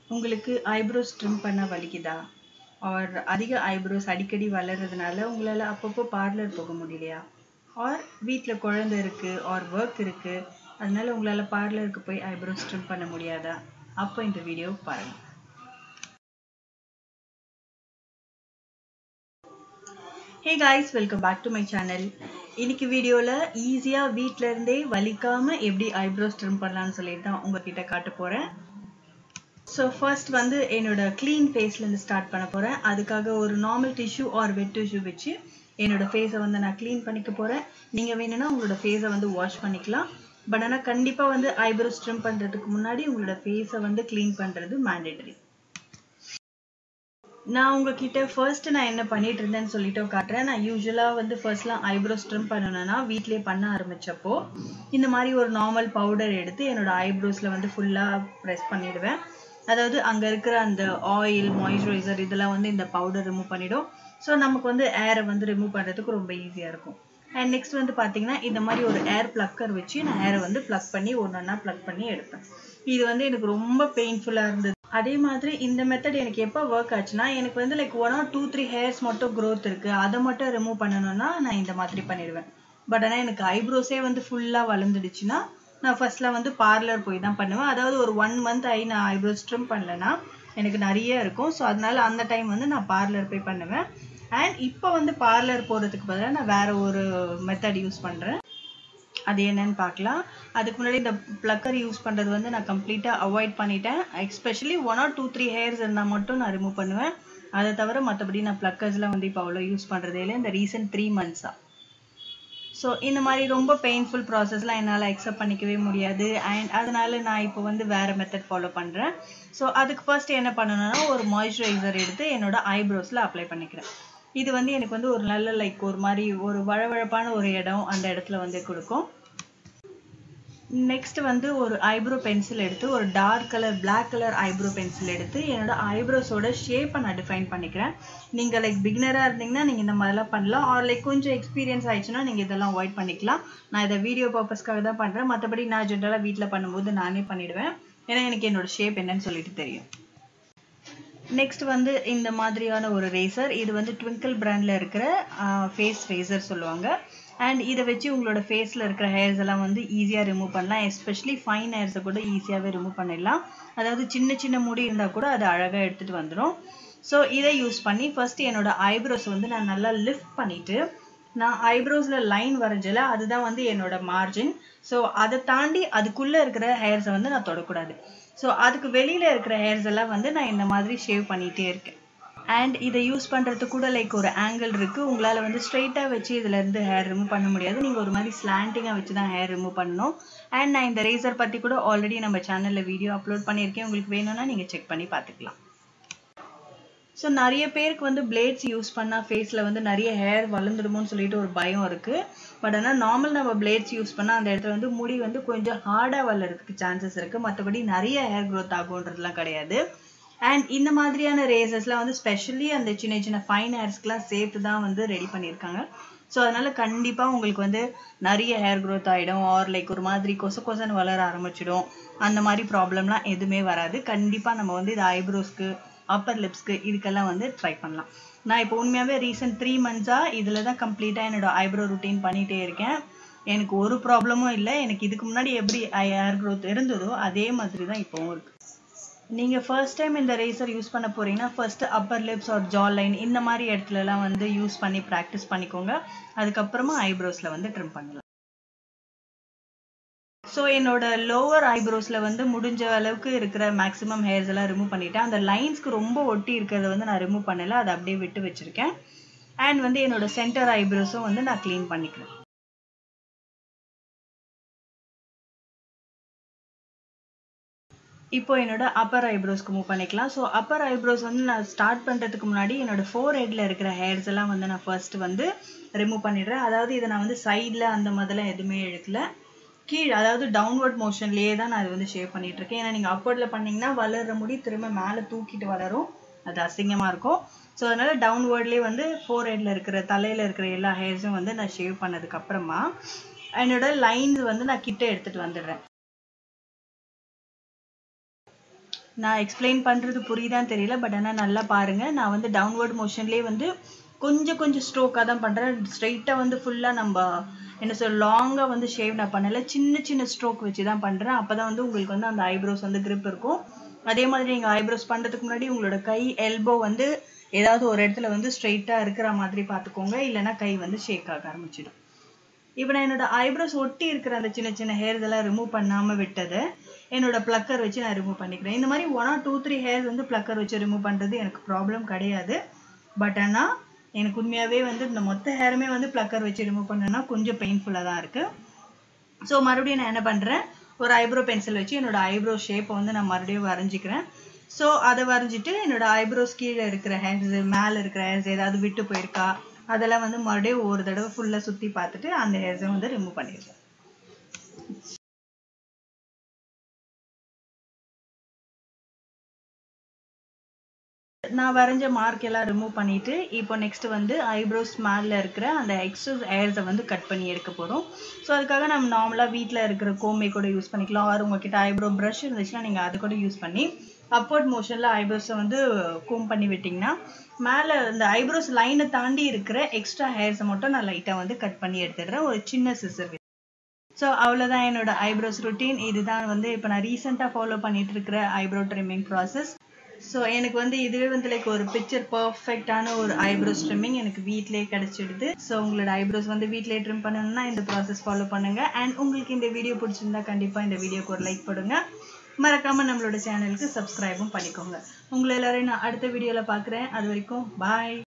உங்களுக்கு eyebrows trim பண்ண வலிக்குதா ஆர் அதிக ஐப்ரோஸ் அடிக்கடி வளர்றதுனால உங்களால் அப்பப்போ பார்லர் போக முடியலையா ஆர் வீட்டில் குழந்தை இருக்குது ஆர் ஒர்க் இருக்குது அதனால உங்களால் பார்லருக்கு போய் ஐப்ரோஸ் ட்ரிம் பண்ண முடியாதா அப்போ இந்த வீடியோ பாருங்கள் hey guys welcome back to my channel இன்னைக்கு வீடியோவில் ஈஸியாக வீட்டில இருந்தே வலிக்காமல் எப்படி ஐப்ரோஸ் ட்ரிம் பண்ணலாம்னு சொல்லிட்டு தான் உங்ககிட்ட காட்ட போகிறேன் ஸோ ஃபர்ஸ்ட் வந்து என்னோட க்ளீன் ஃபேஸ்லேருந்து ஸ்டார்ட் பண்ண போகிறேன் அதுக்காக ஒரு normal tissue or wet tissue வச்சு என்னோட ஃபேஸை வந்து நான் க்ளீன் பண்ணிக்க போகிறேன் நீங்கள் வேணும்னா உங்களோட ஃபேஸை வந்து வாஷ் பண்ணிக்கலாம் பட் ஆனால் கண்டிப்பாக வந்து ஐப்ரோஸ் ட்ரிம் பண்ணுறதுக்கு முன்னாடி உங்களோட ஃபேஸை வந்து க்ளீன் பண்ணுறது மேண்டேட்டரி நான் உங்ககிட்ட ஃபர்ஸ்ட் நான் என்ன பண்ணிட்டு இருந்தேன்னு சொல்லிட்டு காட்டுறேன் நான் யூஸ்வலாக வந்து ஃபர்ஸ்ட்லாம் ஐப்ரோஸ் ட்ரிம் பண்ணணும்னா வீட்லயே பண்ண ஆரம்பிச்சப்போ இந்த மாதிரி ஒரு நார்மல் பவுடர் எடுத்து என்னோட ஐப்ரோஸில் வந்து ஃபுல்லாக ப்ரெஸ் பண்ணிடுவேன் அதாவது அங்கே இருக்கிற அந்த ஆயில் மாய்ஸ்சரைசர் இதெல்லாம் வந்து இந்த பவுடர் ரிமூவ் பண்ணிடும் ஸோ நமக்கு வந்து ஏரை வந்து ரிமூவ் பண்ணுறதுக்கு ரொம்ப ஈஸியாக இருக்கும் அண்ட் நெக்ஸ்ட் வந்து பார்த்தீங்கன்னா இந்த மாதிரி ஒரு ஏர் ப்ளக்கர் வச்சு நான் ஏரை வந்து ப்ளக் பண்ணி ஒன்று ஒன்றா ப்ளக் பண்ணி எடுப்பேன் இது வந்து எனக்கு ரொம்ப பெயின்ஃபுல்லாக இருந்தது அதே மாதிரி இந்த மெத்தட் எனக்கு எப்போ ஒர்க் ஆச்சுன்னா எனக்கு வந்து like one or two three hairs மட்டும் க்ரோத் இருக்கு அதை மட்டும் ரிமூவ் பண்ணணும்னா நான் இந்த மாதிரி பண்ணிடுவேன் பட் ஆனால் எனக்கு ஐப்ரோஸே வந்து ஃபுல்லாக வளர்ந்துடுச்சுன்னா நான் ஃபர்ஸ்ட்ல வந்து பார்லர் போய் தான் பண்ணுவேன் அதாவது ஒரு ஒன் மந்த் ஆகி நான் ஐப்ரோஸ் ட்ரிம் பண்ணலன்னா எனக்கு நிறைய இருக்கும் ஸோ அதனால அந்த டைம் வந்து நான் பார்லர் போய் பண்ணுவேன் அண்ட் இப்போ வந்து பார்லர் போகிறதுக்கு பதிலாக நான் வேற ஒரு மெத்தட் யூஸ் பண்ணுறேன் அது என்னன்னு பார்க்கலாம் அதுக்கு முன்னாடி இந்த ப்ளக்கர் யூஸ் பண்ணுறது வந்து நான் கம்ப்ளீட்டாக அவாய்ட் பண்ணிட்டேன் especially one or two three hairs இருந்தால் மட்டும் நான் ரிமூவ் பண்ணுவேன் அதை தவிர மற்றபடி நான் ப்ளக்கர்ஸ்லாம் வந்து இப்போ அவ்வளோ யூஸ் பண்ணுறதே இல்லை இந்த ரீசெண்ட் த்ரீ மந்த்ஸாக ஸோ இந்த மாதிரி ரொம்ப பெயின்ஃபுல் ப்ராசஸ்லாம் என்னால் அக்செப்ட் பண்ணிக்கவே முடியாது அண்ட் அதனால நான் இப்போ வந்து வேற மெத்தட் ஃபாலோ பண்ணுறேன் ஸோ அதுக்கு ஃபர்ஸ்ட் என்ன பண்ணணும்னா ஒரு மாய்ஸ்சரைசர் எடுத்து என்னோட ஐப்ரோஸில் அப்ளை பண்ணிக்கிறேன் இது வந்து எனக்கு வந்து ஒரு நல்ல லைக் ஒரு மாதிரி ஒரு வழவழப்பான ஒரு இடம் அந்த இடத்துல வந்து கொடுக்கும் நெக்ஸ்ட் வந்து ஒரு ஐப்ரோ பென்சில் எடுத்து ஒரு dark colour black colour eyebrow pencil எடுத்து என்னோட ஐப்ரோஸோட ஷேப்பை நான் டிஃபைன் பண்ணிக்கிறேன் நீங்கள் லைக் பிகினராக இருந்தீங்கன்னா நீங்கள் இந்த மாதிரிலாம் பண்ணலாம் ஆர் லைக் கொஞ்சம் எக்ஸ்பீரியன்ஸ் ஆயிடுச்சுன்னா நீங்கள் இதெல்லாம் அவாய்ட் பண்ணிக்கலாம் நான் இதை வீடியோ பர்பஸ்க்காக தான் பண்ணுறேன் மற்றபடி நான் ஜென்ரலாக வீட்டில் பண்ணும்போது நானே பண்ணிடுவேன் ஏன்னா எனக்கு என்னோட ஷேப் என்னன்னு சொல்லிட்டு தெரியும் நெக்ஸ்ட் வந்து இந்த மாதிரியான ஒரு ரேசர் இது வந்து ட்விங்கிள் பிராண்ட்ல இருக்கிற ஃபேஸ் ரேசர் சொல்லுவாங்க அண்ட் இதை வச்சு உங்களோட ஃபேஸில் இருக்கிற ஹேர்ஸ் எல்லாம் வந்து ஈஸியாக ரிமூவ் பண்ணலாம் எஸ்பெஷலி ஃபைன் ஹேர்ஸை கூட ஈஸியாகவே ரிமூவ் பண்ணிடலாம் அதாவது சின்ன சின்ன முடி இருந்தால் கூட அது அழகாக எடுத்துகிட்டு வந்துடும் ஸோ இதை யூஸ் பண்ணி ஃபர்ஸ்ட் என்னோட ஐப்ரோஸ் வந்து நான் நல்லா லிஃப்ட் பண்ணிட்டு நான் ஐப்ரோஸில் லைன் வரைஞ்சல அதுதான் வந்து என்னோட மார்ஜின் ஸோ அதை தாண்டி அதுக்குள்ளே இருக்கிற ஹேர்ஸை வந்து நான் தொடக்கூடாது ஸோ அதுக்கு வெளியில் இருக்கிற ஹேர்ஸ் எல்லாம் வந்து நான் இந்த மாதிரி ஷேவ் பண்ணிகிட்டே இருக்கேன் அண்ட் இதை யூஸ் பண்ணுறது கூட லைக் ஒரு ஆங்கிள் இருக்குது உங்களால் வந்து ஸ்ட்ரைட்டாக வச்சு இதுலேருந்து ஹேர் ரிமூவ் பண்ண முடியாது நீங்கள் ஒரு மாதிரி ஸ்லாண்டிங்காக வச்சு தான் ஹேர் ரிமூவ் பண்ணணும் அண்ட் நான் இந்த ரேசர் பற்றி கூட ஆல்ரெடி நம்ம சேனலில் வீடியோ அப்லோட் பண்ணியிருக்கேன் உங்களுக்கு வேணும்னா நீங்கள் செக் பண்ணி பார்த்துக்கலாம் ஸோ நிறைய பேருக்கு வந்து பிளேட்ஸ் யூஸ் பண்ணால் ஃபேஸில் வந்து நிறைய ஹேர் வளர்ந்துடுமோன்னு சொல்லிட்டு ஒரு பயம் இருக்குது பட் ஆனால் நார்மல் நம்ம பிளேட்ஸ் யூஸ் பண்ணால் அந்த இடத்துல வந்து முடி வந்து கொஞ்சம் ஹார்டாக வளர்றதுக்கு சான்சஸ் இருக்குது மற்றபடி நிறைய ஹேர் க்ரோத் ஆகுன்றதுலாம் கிடையாது அண்ட் இந்த மாதிரியான ரேசஸ்லாம் வந்து ஸ்பெஷலி அந்த சின்ன சின்ன ஃபைன் ஹேர்ஸ்க்குலாம் சேர்த்து தான் வந்து ரெடி பண்ணியிருக்காங்க ஸோ அதனால கண்டிப்பாக உங்களுக்கு வந்து நிறைய ஹேர் க்ரோத் ஆகிடும் ஆர் லைக் ஒரு மாதிரி கொச கொசன்னு வளர ஆரம்பிச்சிடும் அந்த மாதிரி ப்ராப்ளம்லாம் எதுவுமே வராது கண்டிப்பாக நம்ம வந்து இது ஐப்ரோஸ்க்கு அப்பர் லிப்ஸ்க்கு இதுக்கெல்லாம் வந்து ட்ரை பண்ணலாம் நான் இப்போ உண்மையாகவே ரீசெண்ட் த்ரீ மந்த்ஸாக இதில் தான் கம்ப்ளீட்டாக என்னோட ஐப்ரோ ருட்டீன் பண்ணிகிட்டே இருக்கேன் எனக்கு ஒரு ப்ராப்ளமும் இல்லை எனக்கு இதுக்கு முன்னாடி எப்படி ஹேர் க்ரோத் இருந்ததோ அதே மாதிரி தான் இப்போவும் இருக்குது நீங்கள் ஃபர்ஸ்ட் டைம் இந்த ரேசர் யூஸ் பண்ண போகிறீங்கன்னா first upper lips or jawline இந்த மாதிரி இடத்துலலாம் வந்து யூஸ் பண்ணி ப்ராக்டிஸ் பண்ணிக்கோங்க அதுக்கப்புறமா ஐப்ரோஸில் வந்து ட்ரிம் பண்ணலாம் ஸோ என்னோட லோவர் ஐப்ரோஸில் வந்து முடிஞ்ச அளவுக்கு இருக்கிற மேக்ஸிமம் ஹேர்ஸ் எல்லாம் ரிமூவ் பண்ணிட்டேன் அந்த லைன்ஸ்க்கு ரொம்ப ஒட்டி இருக்கிறத வந்து நான் ரிமூவ் பண்ணல அதை அப்படியே விட்டு வச்சிருக்கேன் அண்ட் வந்து என்னோட சென்டர் ஐப்ரோஸும் வந்து நான் க்ளீன் பண்ணிக்கிறேன் இப்போ என்னோட அப்பர் ஐப்ரோஸ்க்கு மூவ் பண்ணிக்கலாம் ஸோ அப்பர் ஐப்ரோஸ் வந்து நான் ஸ்டார்ட் பண்ணுறதுக்கு முன்னாடி என்னோட ஃபோர் ஹெட்ல இருக்கிற ஹேர்ஸ் எல்லாம் வந்து நான் ஃபர்ஸ்ட் வந்து ரிமூவ் பண்ணிடுறேன் அதாவது இதை நான் வந்து சைடில் அந்த மாதிரிலாம் எதுவுமே எடுக்கல கீழே அதாவது டவுன்வர்ட் மோஷன்லேயே தான் நான் இது வந்து ஷேவ் பண்ணிட்டு இருக்கேன் ஏன்னா நீங்கள் அப்வர்டில் பண்ணீங்கன்னா வளர்ற முடி திரும்ப மேலே தூக்கிட்டு வளரும் அது அசிங்கமாக இருக்கும் ஸோ அதனால டவுன்வர்ட்லேயே வந்து ஃபோர் ஹெட்ல இருக்கிற தலையில் இருக்கிற எல்லா ஹேர்ஸும் வந்து நான் ஷேவ் பண்ணதுக்கு அப்புறமா என்னோட லைன்ஸ் வந்து நான் கிட்ட எடுத்துட்டு வந்துடுறேன் நான் எக்ஸ்பிளைன் பண்றது புரியுதான்னு தெரியல பட் ஆனா நல்லா பாருங்க நான் வந்து டவுன்வர்ட் மோஷன்லேயே வந்து கொஞ்சம் கொஞ்சம் ஸ்ட்ரோக்காக தான் பண்றேன் ஸ்ட்ரைட்டாக வந்து ஃபுல்லா நம்ம என்ன சொல்ற லாங்கா வந்து ஷேவ் நான் பண்ணல சின்ன சின்ன ஸ்ட்ரோக் வச்சு தான் பண்றேன் அப்பதான் வந்து உங்களுக்கு வந்து அந்த ஐப்ரோஸ் வந்து grip இருக்கும் அதே மாதிரி நீங்க ஐப்ரோஸ் பண்றதுக்கு முன்னாடி உங்களோட கை எல்போ வந்து ஏதாவது ஒரு இடத்துல வந்து ஸ்ட்ரைட்டா இருக்கிற மாதிரி பார்த்துக்கோங்க இல்லைன்னா கை வந்து ஷேக் ஆக ஆரம்பிச்சிடும் இப்போ நான் என்னோட ஐப்ரோஸ் ஒட்டி இருக்கிற அந்த சின்ன சின்ன ஹேர் இதெல்லாம் ரிமூவ் பண்ணாம விட்டதை என்னோட ப்ளக்கர் வச்சு நான் ரிமூவ் பண்ணிக்கிறேன் இந்த மாதிரி one or two three hairs வந்து ப்ளக்கர் வச்சு ரிமூவ் பண்றது எனக்கு ப்ராப்ளம் கிடையாது பட் ஆனா எனக்கு உண்மையாவே வந்து இந்த மொத்த ஹேருமே வந்து ப்ளக்கர் வச்சு ரிமூவ் பண்ணனா கொஞ்சம் பெயின்ஃபுல்லாக தான் இருக்கு ஸோ மறுபடியும் நான் என்ன பண்றேன் ஒரு ஐப்ரோ பென்சில் வச்சு என்னோட ஐப்ரோ ஷேப்பை வந்து நான் மறுபடியும் வரைஞ்சிக்கிறேன் ஸோ அதை வரைஞ்சிட்டு என்னோட ஐப்ரோஸ் கீழே இருக்கிற ஹேர்ஸ் மேலே இருக்கிற ஹேர்ஸ் ஏதாவது விட்டு போயிருக்கா அதெல்லாம் வந்து மறுபடியும் ஒரு தடவை ஃபுல்லாக சுற்றி பார்த்துட்டு அந்த ஹேர்ஸை வந்து ரிமூவ் பண்ணிடுறேன் நான் வரைஞ்ச மார்க் எல்லாம் ரிமூவ் பண்ணிட்டு இப்போ நெக்ஸ்ட் வந்து ஐப்ரோஸ் மேல இருக்கிற அந்த எக்ஸஸ் ஹேர்ஸை வந்து கட் பண்ணி எடுக்க போறோம் ஸோ அதுக்காக நம்ம நார்மலா வீட்ல இருக்கிற கோம்பை கூட யூஸ் பண்ணிக்கலாம் ஆர் உங்ககிட்ட ஐப்ரோ ப்ரஷ் இருந்துச்சுன்னா நீங்க அதை கூட யூஸ் பண்ணி அப்வர்ட் மோஷன்ல ஐப்ரோஸை வந்து கோம் பண்ணி விட்டீங்கன்னா மேல இந்த ஐப்ரோஸ் லைனை தாண்டி இருக்கிற எக்ஸ்ட்ரா ஹேர்ஸை மட்டும் நான் லைட்டா வந்து கட் பண்ணி எடுத்துடுறேன் ஒரு சின்ன சிசர் ஸோ அவ்வளோதான் என்னோட ஐப்ரோஸ் ருட்டீன் இதுதான் வந்து இப்போ நான் ரீசெண்டாக ஃபாலோ பண்ணிட்டு இருக்கிற ஐப்ரோ ட்ரிம்மிங் ப்ராசஸ் ஸோ எனக்கு வந்து இதுவே வந்து லைக் ஒரு பிக்சர் பர்ஃபெக்டான ஒரு ஐப்ரோஸ் ட்ரிம்மிங் எனக்கு வீட்லயே கிடைச்சிடுது ஸோ உங்களோட ஐப்ரோஸ் வந்து வீட்லயே ட்ரிம் பண்ணணும்னா இந்த ப்ராசஸ் ஃபாலோ பண்ணுங்க அண்ட் உங்களுக்கு இந்த வீடியோ பிடிச்சிருந்தா கண்டிப்பாக இந்த வீடியோக்கு ஒரு லைக் போடுங்க மறக்காம நம்மளோட சேனலுக்கு சப்ஸ்கிரைபும் பண்ணிக்கோங்க உங்களை எல்லாரையும் நான் அடுத்த வீடியோவில் பார்க்குறேன் அது வரைக்கும் பாய்